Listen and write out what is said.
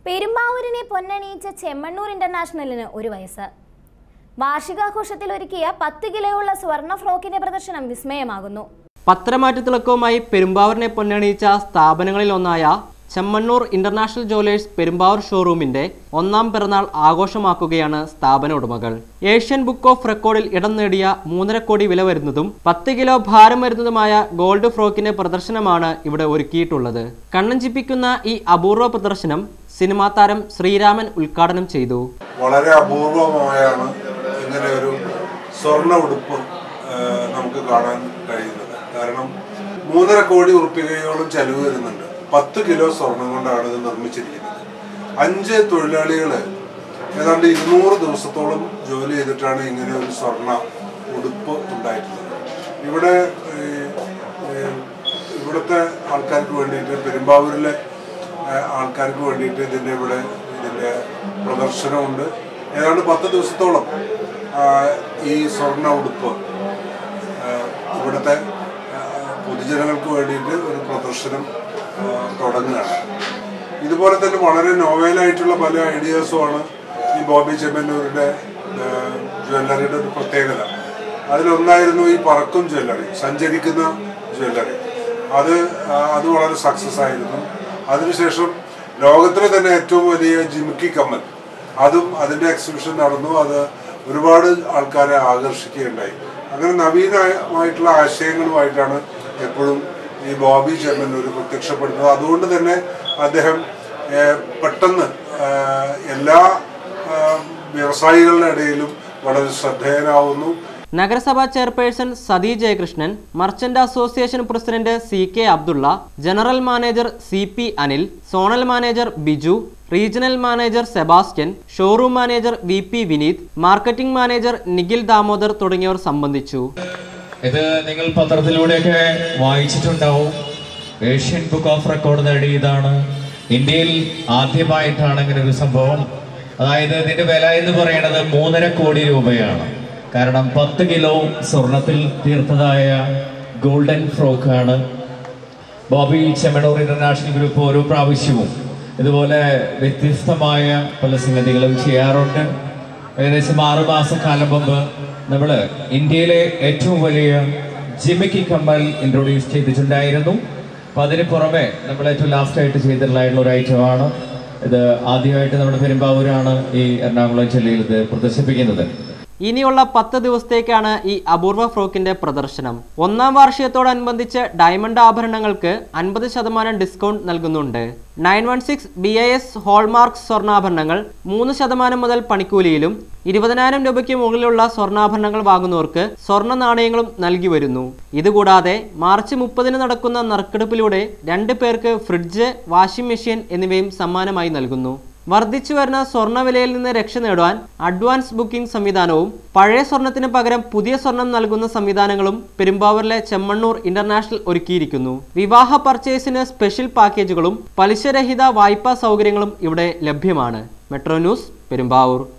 പെരുമ്പാവൂരിനെ പൊന്നണിയിച്ച ചെമ്മണ്ണൂർ ഇന്റർനാഷണലിന് ഒരു വയസ്സ് വാർഷികാഘോഷത്തിൽ ഒരുക്കിയ പത്ത് കിലോയുള്ള സ്വർണ്ണ ഫ്രോക്കിന്റെ പ്രദർശനം വിസ്മയമാകുന്നു പത്രമാറ്റത്തിളക്കവുമായി പെരുമ്പാവൂരിനെ പൊന്നണിയിച്ച സ്ഥാപനങ്ങളിലൊന്നായ ചെമ്മണ്ണൂർ ഇന്റർനാഷണൽ ജുവലേഴ്സ് പെരുമ്പാവൂർ ഷോറൂമിന്റെ ഒന്നാം പിറന്നാൾ ആഘോഷമാക്കുകയാണ് സ്ഥാപന ഉടമകൾ ഏഷ്യൻ ബുക്ക് ഓഫ് റെക്കോർഡിൽ ഇടം നേടിയ മൂന്നര കോടി വില വരുന്നതും പത്ത് കിലോ ഭാരം വരുന്നതുമായ ഗോൾഡ് ഫ്രോക്കിന്റെ പ്രദർശനമാണ് ഇവിടെ ഒരുക്കിയിട്ടുള്ളത് കണ്ണഞ്ചിപ്പിക്കുന്ന ഈ അപൂർവ പ്രദർശനം സിനിമാ താരം ശ്രീരാമൻ ഉദ്ഘാടനം ചെയ്തു വളരെ അപൂർവമായാണ് ഇങ്ങനെ ഒരു സ്വർണ്ണ ഉടുപ്പ് ആ, നമുക്ക് കാണാൻ കഴിയുന്നത് കാരണം മൂന്നര കോടി ഉറുപ്പികയോളം ചെലവ് വരുന്നുണ്ട് പത്ത് കിലോ സ്വർണം കൊണ്ടാണ് ഇത് നിർമ്മിച്ചിരിക്കുന്നത് അഞ്ച് തൊഴിലാളികൾ ഏതാണ്ട് ഇരുന്നൂറ് ദിവസത്തോളം ജോലി ചെയ്തിട്ടാണ് ഇങ്ങനെ ഒരു സ്വർണ്ണ ഉടുപ്പ് ഉണ്ടായിട്ടുള്ളത് ഇവിടെ ഈ, ഈ, ഇവിടുത്തെ ആൾക്കാർക്ക് വേണ്ടിയിട്ട് പെരുമ്പാവൂരിലെ ആ, ആൾക്കാർക്ക് വേണ്ടിയിട്ട് ഇതിൻ്റെ ഇവിടെ ഇതിൻ്റെ പ്രദർശനമുണ്ട് ഏതാണ്ട് പത്ത് ദിവസത്തോളം ആ, ഈ സ്വർണ്ണ ഉടുപ്പ് ആ, ഇവിടുത്തെ ആ, പൊതുജനങ്ങൾക്ക് വേണ്ടിയിട്ട് ഒരു പ്രദർശനം ആ, തുടങ്ങുകയാണ് ഇതുപോലെ തന്നെ വളരെ നോവലായിട്ടുള്ള പല ഐഡിയാസുമാണ് ഈ ബോബി ചെമ്മന്നൂരിൻ്റെ ജ്വല്ലറിയുടെ ഒരു പ്രത്യേകത അതിലൊന്നായിരുന്നു ഈ പറക്കും ജ്വല്ലറി സഞ്ചരിക്കുന്ന ജ്വല്ലറി അത് ആ, അത് വളരെ സക്സസ് ആയിരുന്നു അതിനുശേഷം ലോകത്തിലെ തന്നെ ഏറ്റവും വലിയ ജിമിക്കി കമ്മൽ അതും അതിൻ്റെ എക്സിബിഷൻ നടന്നു അത് ഒരുപാട് ആൾക്കാരെ ആകർഷിക്കുകയുണ്ടായി അങ്ങനെ നവീനമായിട്ടുള്ള ആശയങ്ങളുമായിട്ടാണ് എപ്പോഴും ഈ ബോബി ചെമ്മന്നൂർ പ്രത്യക്ഷപ്പെടുന്നത് അതുകൊണ്ട് തന്നെ അദ്ദേഹം ഏഹ്, പെട്ടെന്ന് ഏഹ്, എല്ലാ ഏഹ്, വ്യവസായികളുടെ ഇടയിലും വളരെ ശ്രദ്ധേയനാവുന്നു നഗരസഭാ chairperson Sathi Jayakrishnan merchant association president C K Abdulla general manager C P Anil zonal manager Biju regional manager Sebastian showroom manager V P Vineeth marketing manager Nikhil Damodar തുടങ്ങിയവർ സംബന്ധിച്ചു ഇത് നിങ്ങൾ പത്രത്തിലൂടെയൊക്കെ വായിച്ചിട്ടുണ്ടാവും ഏഷ്യൻ ബുക്ക് ഓഫ് റെക്കോർഡ് നേടിയതാണ് ഇന്ത്യയിൽ ആദ്യമായിട്ടാണ് ഇങ്ങനെ ഒരു സംഭവം അതായത് ഇതിന്റെ വില എന്ന് പറയുന്നത് മൂന്നര കോടി രൂപയാണ് കാരണം പത്ത് കിലോ സ്വർണത്തിൽ തീർത്തതായ ഗോൾഡൻ ഫ്രോക്കാണ് ബോബി ചെമ്മണൂർ ഇന്റർനാഷണൽ ഗ്രൂപ്പ് ഓരോ പ്രാവശ്യവും ഇതുപോലെ വ്യത്യസ്തമായ പല സംഗതികളും ചെയ്യാറുണ്ട് ഏകദേശം ആറ് മാസക്കാലം മുമ്പ് നമ്മൾ ഇന്ത്യയിലെ ഏറ്റവും വലിയ ജിമിക്കി കമ്മൽ ഇൻട്രൊഡ്യൂസ് ചെയ്തിട്ടുണ്ടായിരുന്നു അപ്പം അതിന് പുറമെ നമ്മൾ ഏറ്റവും ലാസ്റ്റ് ആയിട്ട് ചെയ്തിട്ടുള്ള ഒരു ഐറ്റമാണ് ഇത് ആദ്യമായിട്ട് നമ്മുടെ പെരുമ്പാവൂരാണ് ഈ എറണാകുളം ജില്ലയിൽ ഇത് പ്രദർശിപ്പിക്കുന്നത് ഇനിയുള്ള പത്ത് ദിവസത്തേക്കാണ് ഈ അപൂർവ ഫ്രോക്കിന്റെ പ്രദർശനം ഒന്നാം വാർഷികത്തോടനുബന്ധിച്ച് ഡയമണ്ട് ആഭരണങ്ങൾക്ക് അൻപത് ശതമാനം ഡിസ്കൗണ്ട് നൽകുന്നുണ്ട് nine one six B I S hallmark സ്വർണ്ണാഭരണങ്ങൾ മൂന്ന് ശതമാനം മുതൽ പണിക്കൂലിയിലും ഇരുപതിനായിരം രൂപയ്ക്ക് മുകളിലുള്ള സ്വർണ്ണാഭരണങ്ങൾ വാങ്ങുന്നവർക്ക് സ്വർണ്ണ നാണയങ്ങളും നൽകി വരുന്നു ഇതുകൂടാതെ മാർച്ച് മുപ്പതിന് നടക്കുന്ന നറുക്കെടുപ്പിലൂടെ രണ്ട് പേർക്ക് ഫ്രിഡ്ജ് വാഷിംഗ് മെഷീൻ എന്നിവയും സമ്മാനമായി നൽകുന്നു വർദ്ധിച്ചു വരുന്ന സ്വർണ്ണവിലയിൽ നിന്ന് രക്ഷ നേടുവാൻ അഡ്വാൻസ് ബുക്കിംഗ് സംവിധാനവും പഴയ സ്വർണത്തിന് പകരം പുതിയ സ്വർണം നൽകുന്ന സംവിധാനങ്ങളും പെരുമ്പാവൂരിലെ ചെമ്മണ്ണൂർ ഇന്റർനാഷണൽ ഒരുക്കിയിരിക്കുന്നു വിവാഹ പർച്ചേസിന് സ്പെഷ്യൽ പാക്കേജുകളും പലിശരഹിത വായ്പാ സൗകര്യങ്ങളും ഇവിടെ ലഭ്യമാണ് മെട്രോ ന്യൂസ് പെരുമ്പാവൂർ